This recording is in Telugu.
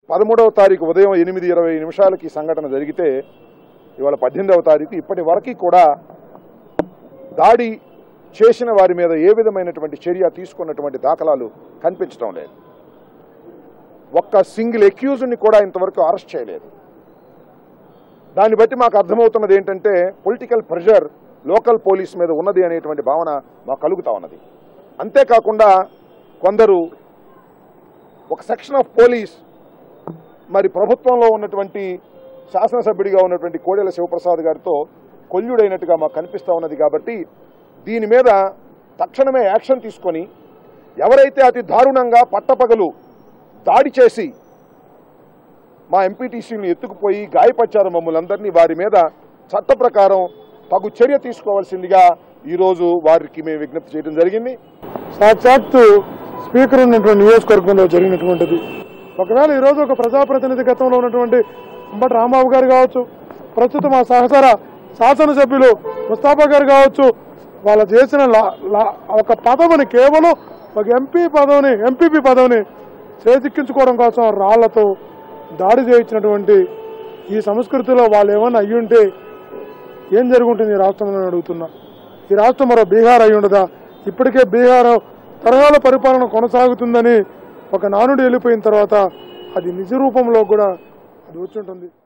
పదమూడవ తారీఖు ఉదయం ఎనిమిది ఇరవై నిమిషాలకి ఈ సంఘటన జరిగితే ఇవాళ పద్దెనిమిదవ తారీఖు ఇప్పటి వరకు కూడా దాడి చేసిన వారి మీద ఏ విధమైనటువంటి చర్య తీసుకున్నటువంటి దాఖలాలు కనిపించడం లేదు ఒక్క సింగిల్ ఎక్యూజ్ని కూడా ఇంతవరకు అరెస్ట్ చేయలేదు దాన్ని బట్టి మాకు అర్థమవుతున్నది ఏంటంటే పొలిటికల్ ప్రెషర్ లోకల్ పోలీస్ మీద ఉన్నది అనేటువంటి భావన మాకు కలుగుతా ఉన్నది అంతేకాకుండా కొందరు ఒక సెక్షన్ ఆఫ్ పోలీస్ మరి ప్రభుత్వంలో ఉన్నటువంటి శాసనసభ్యుడిగా ఉన్నటువంటి కోడెల శివప్రసాద్ గారితో కొల్లుడైనట్టుగా మాకు కనిపిస్తూ ఉన్నది కాబట్టి దీని మీద తక్షణమే యాక్షన్ తీసుకొని ఎవరైతే అతి దారుణంగా పట్టపగలు దాడి చేసి మా ఎంపీటీసీని ఎత్తుకుపోయి గాయపరిచారు మమ్మల్ని అందరినీ వారి మీద చట్ట ప్రకారం తగు చర్య తీసుకోవాల్సిందిగా ఈరోజు వారికి మేము విజ్ఞప్తి చేయడం జరిగింది సాక్షాత్తు స్పీకర్ ఉన్నటువంటి నియోజకవర్గంలో జరిగినటువంటిది ఒకవేళ ఈరోజు ఒక ప్రజాప్రతినిధి గతంలో ఉన్నటువంటి అంబటి రాంబాబు గారు కావచ్చు ప్రస్తుతం మా సహచర శాసనసభ్యులు ముస్తాఫా గారు కావచ్చు వాళ్ళు చేసిన లా- లా- ఒక పదవిని కేవలం ఒక ఎంపీ పదవిని ఎంపీపీ పదవిని చేజిక్కించుకోవడం కోసం రాళ్లతో దాడి చేయించినటువంటి ఈ సంస్కృతిలో వాళ్ళు ఏమన్నా అయ్యుంటే ఏం జరుగుంటుంది ఈ రాష్ట్రంలో అని అడుగుతున్నా ఈ రాష్ట్రం మరో బీహార్ అయి ఉండదా ఇప్పటికే బీహార్ తరహాల పరిపాలన కొనసాగుతుందని ఒక నానుడి వెళ్ళిపోయిన తర్వాత అది నిజ రూపంలో కూడా అది వచ్చి ఉంటుంది